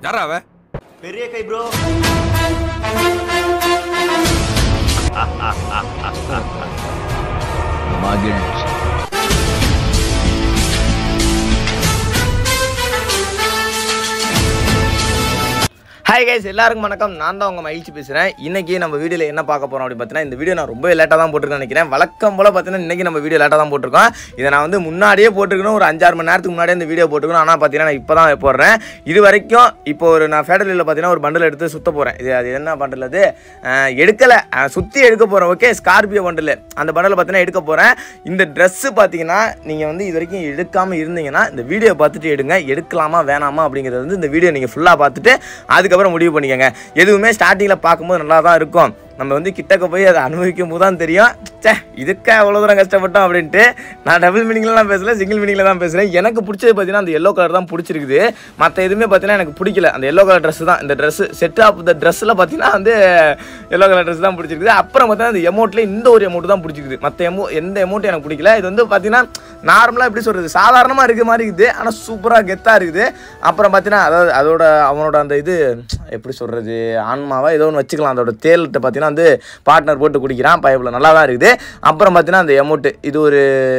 யாரா அவ பெரிய கை ப்ரோ மகிழ்ச்சி ஹாய் கைஸ் எல்லாருக்கும் வணக்கம் நான் தான் உங்கள் மகிழ்ச்சி பேசுகிறேன் இன்னைக்கு நம்ம வீடியோவில் என்ன பார்க்க போகிறோம் அப்படின்னு பார்த்தீங்கன்னா இந்த வீடியோ நான் ரொம்ப லேட்டாக தான் போட்டிருக்கேன் நினைக்கிறேன் வழக்கம் போல் பார்த்தீங்கன்னா இன்றைக்கி நம்ம வீடியோ லேட்டாக தான் போட்டிருக்கோம் இதை நான் வந்து முன்னாடியே போட்டிருக்கணும் ஒரு அஞ்சாறு மணி நேரத்துக்கு முன்னாடியே இந்த வீடியோ போட்டுருக்கணும் ஆனால் பார்த்தீங்கன்னா நான் இப்போ தான் போடுறேன் இது வரைக்கும் இப்போ ஒரு நான் ஃபேடரியில் பார்த்தீங்கன்னா ஒரு பண்டில் எடுத்து சுத்த போகிறேன் இது அது என்ன பண்டில் அது அஹ், எடுக்கலை சுற்றி எடுக்க போகிறேன் ஓகே ஸ்கார்பியோ பண்டில் அந்த பண்டில் பார்த்தீங்கன்னா எடுக்க போகிறேன் இந்த ட்ரெஸ்ஸு பார்த்தீங்கன்னா நீங்கள் வந்து இது வரைக்கும் எடுக்காமல் இருந்தீங்கன்னா இந்த வீடியோ பார்த்துட்டு எடுங்க எடுக்கலாமா வேணாமா அப்படிங்கிறது வந்து இந்த வீடியோ நீங்கள் ஃபுல்லாக பார்த்துட்டு அதுக்கப்புறம் முடிவு பண்ணிக்கோங்க எதுவுமே ஸ்டார்டிங்கில் பார்க்கும்போது நல்லா தான் இருக்கும் நம்ம வந்து கிட்டக்க போய் அதை அனுபவிக்கும் போது தான் தெரியும் ச்சே இதுக்கா அவ்வளோ தூரம் கஷ்டப்பட்டோம் அப்படின்ட்டு நான் டபுள் மீனிங்லாம் பேசல சிங்கிள் மீனிங்கில் தான் பேசுகிறேன் எனக்கு பிடிச்சது பார்த்தீங்கன்னா அந்த எல்லோ கலர் தான் பிடிச்சிருக்குது மற்ற எதுவுமே பார்த்தீங்கன்னா எனக்கு பிடிக்கல அந்த எல்லோ கலர் ட்ரெஸ் தான் இந்த ட்ரெஸ் செட் ஆஃப் த ட்ரெஸ்ஸில் பார்த்தீங்கன்னா வந்து எல்லோ கலர் ட்ரெஸ் தான் பிடிச்சிருக்குது அப்புறம் பார்த்தீங்கன்னா இந்த எமௌண்ட்டில் இந்த ஒரு எமௌண்ட் தான் பிடிச்சிருக்குது மற்ற எமௌ எந்த எமௌண்ட் எனக்கு பிடிக்கல இது வந்து பார்த்தீங்கன்னா நார்மலாக எப்படி சொல்கிறது சாதாரணமாக இருக்க மாதிரி இருக்குது ஆனால் சூப்பராக கெத்தாக இருக்குது அப்புறம் பார்த்தீங்கன்னா அதாவது அதோட அவனோட அந்த இது எப்படி சொல்கிறது ஆன்மாவா ஏதோ ஒன்று வச்சுக்கலாம் அதோட தேல்கிட்ட பார்த்தீங்கன்னா வந்து பார்ட்னர் போட்டு குடிக்கிறான் பைப்பில் நல்லா தான் இருக்குது அப்புறம் பார்த்தீங்கன்னா அந்த எமௌண்ட்டு இது ஒரு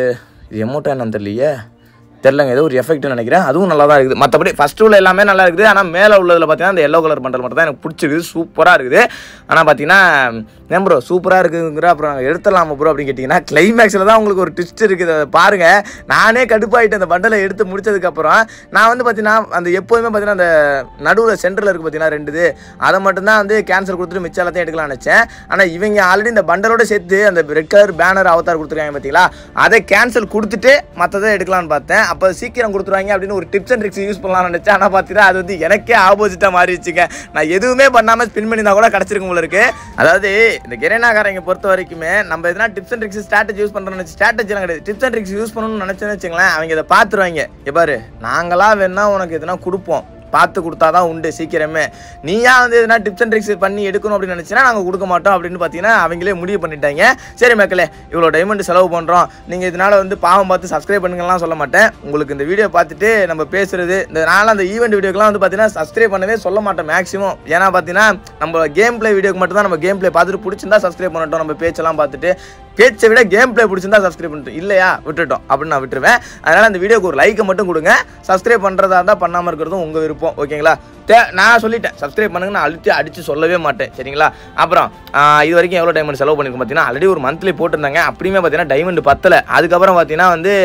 இது எமௌண்ட்டா என்னன்னு தெரியலையே தெரிலங்க ஏதோ ஒரு எஃபெக்ட்னு நினைக்கிறேன் அதுவும் நல்லா தான் இருக்குது மற்றபடி ஃபஸ்ட்டு உள்ள எல்லாமே நல்லா இருக்குது ஆனால் மேலே உள்ளதில் பார்த்தீங்கன்னா அந்த எல்லோ கலர் பண்டல் மட்டும் தான் எனக்கு பிடிச்சிருக்குது சூப்பராக இருக்குது ஆனால் பார்த்தீங்கன்னா ஏன் ப்ரோ சூப்பராக இருக்குங்கிற அப்புறம் நாங்கள் எடுத்துடலாமா ப்ரோ அப்படின்னு கேட்டிங்கன்னா கிளைமேக்ஸில் தான் உங்களுக்கு ஒரு ட்விஸ்ட் இருக்குது அதை பாருங்கள் நானே கடுப்பாயிட்டு அந்த பண்டலை எடுத்து முடிச்சதுக்கப்புறம் நான் வந்து பார்த்தீங்கன்னா அந்த எப்போதுமே பார்த்தீங்கன்னா அந்த நடுவில் சென்டரில் இருக்குது பார்த்தீங்கன்னா ரெண்டு இது அதை மட்டும்தான் வந்து கேன்சல் கொடுத்துட்டு மிச்சம் எல்லாத்தையும் எடுக்கலாம்னு நினச்சேன் ஆனால் இவங்க ஆல்ரெடி இந்த பண்டலோட சேர்த்து அந்த ரெட் கலர் பேனர் அவதார் கொடுத்துருக்காங்க பார்த்தீங்களா அதை கேன்சல் கொடுத்துட்டு மற்றதை எடுக்கலாம்னு பார்த்தேன் அப்போ சீக்கிரம் கொடுத்துருவாங்க அப்படின்னு ஒரு டிப்ஸ் அண்ட் ட்ரிக்ஸ் யூஸ் பண்ணலாம்னு நினச்சேன் ஆனால் பார்த்தீங்கன்னா அது வந்து எனக்கே ஆப்போசிட்டாக மாறிடுச்சுங்க நான் எதுவுமே பண்ணாமல் ஸ்பின் பண்ணியிருந்தா கூட கிடச்சிருக்கும் போல இருக்கு அதாவது இந்த கிரேனாக்காரங்க பொறுத்த வரைக்குமே நம்ம எதனா tips and tricks strategy use பண்ணுறோம்னு ஸ்ட்ராட்டஜிலாம் கிடையாது டிப்ஸ் அண்ட் ட்ரிக்ஸ் யூஸ் பண்ணணும்னு நினச்சேன்னு வச்சுங்களேன் அவங்க இதை பார்த்துருவாங்க எப்பாரு நாங்களா வேணா உனக்கு எதனா கொடுப்போம் பார்த்து கொடுத்தாதான் உண்டு சீக்கிரமே நீயா வந்து எதனா டிப்ஸ் அண்ட் ட்ரிக்ஸ் பண்ணி எடுக்கணும் அப்படின்னு நினச்சினா நாங்கள் கொடுக்க மாட்டோம் அப்படின்னு பார்த்தீங்கன்னா அவங்களே முடிவு பண்ணிட்டாங்க சரி மக்களே இவ்வளோ டைமண்ட் செலவு பண்ணுறோம் நீங்கள் இதனால் வந்து பாவம் பார்த்து சப்ஸ்கிரைப் பண்ணுங்கலாம் சொல்ல மாட்டேன் உங்களுக்கு இந்த வீடியோ பார்த்துட்டு நம்ம பேசுறது இந்த நாள் அந்த ஈவெண்ட் வீடியோக்கெலாம் வந்து பார்த்தீங்கன்னா சப்ஸ்கிரைப் பண்ணவே சொல்ல மாட்டோம் மேக்ஸிமம் ஏன்னா பார்த்தீங்கன்னா நம்ம கேம் ப்ளே வீடியோக்கு மட்டும் தான் நம்ம கேம் ப்ளே பார்த்துட்டு பிடிச்சிருந்தா சப்ஸ்கிரைப் பண்ணட்டும் நம்ம பேச்செல்லாம் பார்த்துட்டு பேச்சை விட கேம் ப்ளே பிடிச்சிருந்தா சப்ஸ்கிரைப் பண்ணிட்டோம் இல்லையா விட்டுட்டோம் அப்படின்னு நான் விட்டுருவேன் அதனால் அந்த வீடியோக்கு ஒரு லைக்கை மட்டும் கொடுங்க சப்ஸ்கிரைப் பண்ணுறதா இருந்தால் பண்ணாமல் இருக்கிறதும் உங்கள் விருப்பம் ஓகேங்களா தே நான் சொல்லிட்டேன் சப்ஸ்கிரைப் பண்ணுங்க நான் அழுத்தி அடித்து சொல்லவே மாட்டேன் சரிங்களா அப்புறம் ஆஹ், இது வரைக்கும் எவ்வளோ டைமண்ட் செலவு பண்ணிருக்கோம் பார்த்தீங்கன்னா ஆல்ரெடி ஒரு மந்த்லி போட்டிருந்தாங்க அப்படியுமே பார்த்தீங்கன்னா டைமண்ட் பத்தலை அதுக்கப்புறம் பார்த்தீங்கன்னா வந்து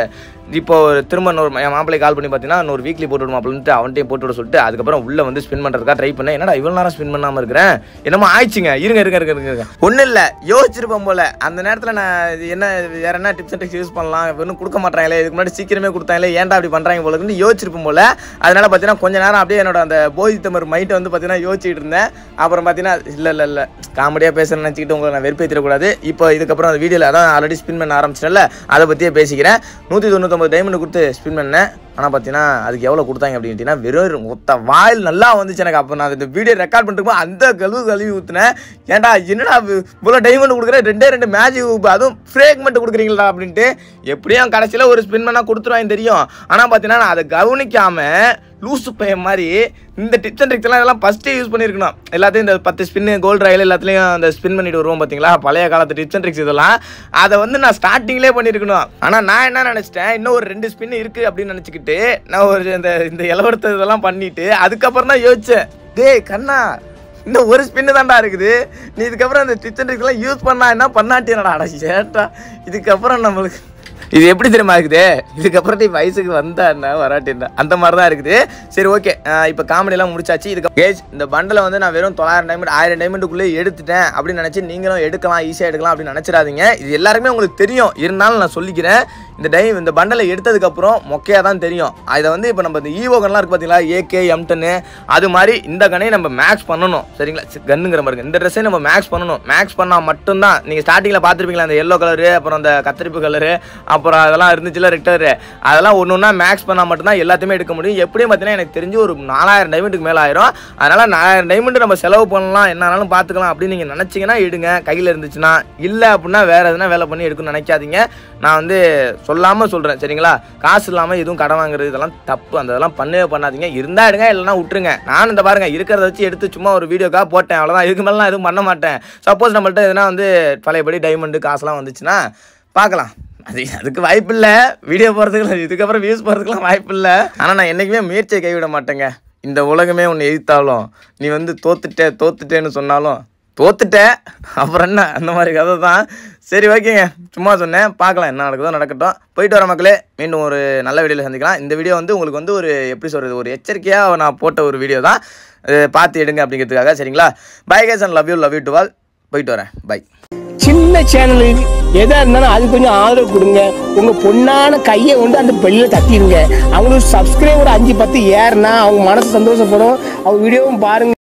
இப்போ ஒரு திரும்ப இன்னொரு என் மாப்பிள்ளை கால் பண்ணி பார்த்தீங்கன்னா இன்னொரு வீக்லி போட்டு விடுமாப்பிள்ட்டு அவன்கிட்டயும் போட்டு விட சொல்லிட்டு அதுக்கப்புறம் உள்ள வந்து ஸ்பின் பண்ணுறதுக்காக ட்ரை பண்ணேன் என்னடா இவ்வளோ நேரம் ஸ்பின் பண்ணாமல் இருக்கிறேன் என்னமோ ஆயிடுச்சுங்க இருங்க இருங்க இருங்க இருங்க, இருங்க ஒன்றும் இல்லை யோசிச்சிருப்பேன் போல அந்த நேரத்தில் நான் இது என்ன வேற என்ன டிப்ஸ் அண்ட் ட்ரிக்ஸ் யூஸ் பண்ணலாம் இன்னும் கொடுக்க மாட்டாங்களே இதுக்கு முன்னாடி சீக்கிரமே கொடுத்தாங்களே ஏன்டா அப்படி பண்ணுறாங்க போல இருக்குன்னு யோசிச்சிருப்போம் போல அதனால பார்த்தீங்கன்னா கொஞ்ச நேரம் அப்படியே என்னோட அந்த போதி தமிழ் மைட்டை வந்து பார்த்தீங்கன்னா யோசிச்சுட்டு இருந்தேன் அப்புறம் பார்த்தீங்கன்னா இல்லை இல்லை இல்லை காமெடியாக பேசுறேன்னு நினச்சிக்கிட்டு உங்களை நான் வெறுப்பேற்றிடக்கூடாது இப்போ இதுக்கப்புறம் அந்த வீடியோவில் அதான் ஆல்ரெடி ஸ்பின் பண்ண ஆரம்பிச்சிட்டல அதை பற்றியே பேசிக்கிறேன் நூற்றி தொண்ணூத்தொம்பது டைமண்ட் கொடுத்து ஸ்பின் பண்ணேன் ஆனால் பார்த்தீங்கன்னா அதுக்கு எவ்வளோ கொடுத்தாங்க அப்படின்னு கேட்டிங்கன்னா வெறும் மொத்த வாயில் நல்லா வந்துச்சு எனக்கு அப்போ நான் இந்த வீடியோ ரெக்கார்ட் பண்ணிருக்கோம் அந்த கழுவு கழுவி ஊற்றுனேன் ஏன்டா என்னடா இவ்வளோ டைமண்ட் கொடுக்குறேன் ரெண்டே ரெண்டு மேஜிக் அதுவும் ஃப்ரேக்மெண்ட் கொடுக்குறீங்களா அப்படின்ட்டு எப்படியும் கடைசியில் ஒரு ஸ்பின் பண்ணால் கொடுத்துருவாங்க தெரியும் ஆனால் பார்த்தீங்கன்னா நான் அதை கவனிக்காமல் லூசு பையன் மாதிரி இந்த டிப்ஸ் அண்ட் ட்ரிக்ஸ் எல்லாம் இதெல்லாம் ஃபஸ்ட்டே யூஸ் பண்ணியிருக்கணும் எல்லாத்தையும் இந்த பத்து ஸ்பின்னு கோல்டு ராயில் எல்லாத்துலேயும் அந்த ஸ்பின் பண்ணிட்டு வருவோம் பார்த்தீங்களா பழைய காலத்து டிப்ஸ் அண்ட் ட்ரிக்ஸ் இதெல்லாம் அதை வந்து நான் ஸ்டார்டிங்லேயே பண்ணியிருக்கணும் ஆனால் நான் என்ன நினச்சிட்டேன் இன்னும் ஒரு ரெண்டு ஸ்பின் இருக்குது அப்படின்னு நினச்சிக்கிட்டு நான் ஒரு இந்த இந்த இளவரத்து இதெல்லாம் பண்ணிட்டு அதுக்கப்புறம் தான் யோசிச்சேன் டேய் கண்ணா இன்னும் ஒரு ஸ்பின்னு தான்டா இருக்குது நீ இதுக்கப்புறம் இந்த டிப்ஸ் அண்ட் ட்ரிக்ஸ் எல்லாம் யூஸ் பண்ணா என்ன பண்ணாட்டியனடா அட சேட்டா இதுக்கப்புறம் நம்மளுக்கு இது எப்படி தெரியுமா இருக்குது இதுக்கப்புறம் நீ வயசுக்கு வந்தா என்ன வராட்டின்னா அந்த மாதிரி தான் இருக்குது சரி ஓகே இப்போ காமெடியெல்லாம் முடிச்சாச்சு இதுக்கு கேஜ் இந்த பண்டலை வந்து நான் வெறும் தொள்ளாயிரம் டைமண்ட் ஆயிரம் டைமண்டுக்குள்ளே எடுத்துட்டேன் அப்படின்னு நினச்சி நீங்களும் எடுக்கலாம் ஈஸியாக எடுக்கலாம் அப்படின்னு நினச்சிடாதீங்க இது எல்லாருக்குமே உங்களுக்கு தெரியும் இருந்தாலும் நான் சொல்லிக்கிறேன் இந்த டைம் இந்த பண்டலை எடுத்ததுக்கப்புறம் மொக்கையாக தான் தெரியும் இதை வந்து இப்போ நம்ம இந்த ஈவோ கன்லாம் இருக்குது பார்த்தீங்களா ஏகே எம்டன்னு அது மாதிரி இந்த கனையை நம்ம மேக்ஸ் பண்ணணும் சரிங்களா சி- கன்னுங்கிற மாதிரி இந்த ட்ரெஸ்ஸை நம்ம மேக்ஸ் பண்ணணும் மேக்ஸ் பண்ணால் மட்டும்தான் நீங்கள் ஸ்டார்டிங்கில் பார்த்துருப்பீங்களா அந்த எல்லோ கலரு அப்புறம் அந்த கத்திரிப்பு கலரு அப்புறம் அதெல்லாம் இருந்துச்சுல ரிட்டர் அதெல்லாம் ஒன்று ஒன்றா மேக்ஸ் பண்ணால் மட்டும்தான் எல்லாத்தையுமே எடுக்க முடியும் எப்படியும் பார்த்தீங்கன்னா எனக்கு தெரிஞ்சு ஒரு நாலாயிரம் டைமண்டுக்கு மேலே ஆயிரும் அதனால் நாலாயிரம் டைமண்ட் நம்ம செலவு பண்ணலாம் என்னன்னாலும் பார்த்துக்கலாம் அப்படின்னு நீங்கள் நினச்சிங்கன்னா எடுங்க கையில் இருந்துச்சுன்னா இல்லை அப்படின்னா வேறு எதுனா வேலை பண்ணி எடுக்கணும்னு நினைக்காதீங்க நான் வந்து சொல்லாமல் சொல்கிறேன் சரிங்களா காசு இல்லாமல் எதுவும் கடன் வாங்குறது இதெல்லாம் தப்பு அந்த இதெல்லாம் பண்ணவே பண்ணாதீங்க இருந்தால் எடுங்க இல்லைனா விட்டுருங்க நான் இந்த பாருங்க இருக்கிறத வச்சு எடுத்து சும்மா ஒரு வீடியோக்காக போட்டேன் அவ்வளோதான் இதுக்கு மேலாம் எதுவும் பண்ண மாட்டேன் சப்போஸ் நம்மள்ட்ட எதுனா வந்து பழையபடி டைமண்டு காசுலாம் வந்துச்சுன்னா பார்க்கலாம் அது அதுக்கு வாய்ப்பு இல்லை வீடியோ போகிறதுக்கு இதுக்கப்புறம் வியூஸ் போகிறதுக்குலாம் வாய்ப்பு இல்லை ஆனால் நான் என்றைக்குமே முயற்சியை கைவிட மாட்டேங்க இந்த உலகமே உன்னை எதிர்த்தாலும் நீ வந்து தோத்துட்டே தோத்துட்டேன்னு சொன்னாலும் தோத்துட்ட அப்புறம் என்ன அந்த மாதிரி கதை தான் சரி ஓகேங்க சும்மா சொன்னேன் பார்க்கலாம் என்ன நடக்குதோ நடக்கட்டும் போயிட்டு வர மக்களே மீண்டும் ஒரு நல்ல வீடியோவில் சந்திக்கலாம் இந்த வீடியோ வந்து உங்களுக்கு வந்து ஒரு எப்படி சொல்கிறது ஒரு எச்சரிக்கையாக நான் போட்ட ஒரு வீடியோ தான் அது பார்த்து எடுங்க அப்படிங்கிறதுக்காக சரிங்களா bye guys and love you love you to all போயிட்டு வரேன் பை சின்ன சேனலு எதா இருந்தாலும் அது கொஞ்சம் ஆதரவு கொடுங்க உங்க பொண்ணான கையை கொண்டு அந்த பெல்லில் தட்டிடுங்க அவங்களுக்கு சப்ஸ்கிரைபர் அஞ்சு பத்து ஏறுனா அவங்க மனசு சந்தோஷப்படும் அவங்க வீடியோவும் பாருங்க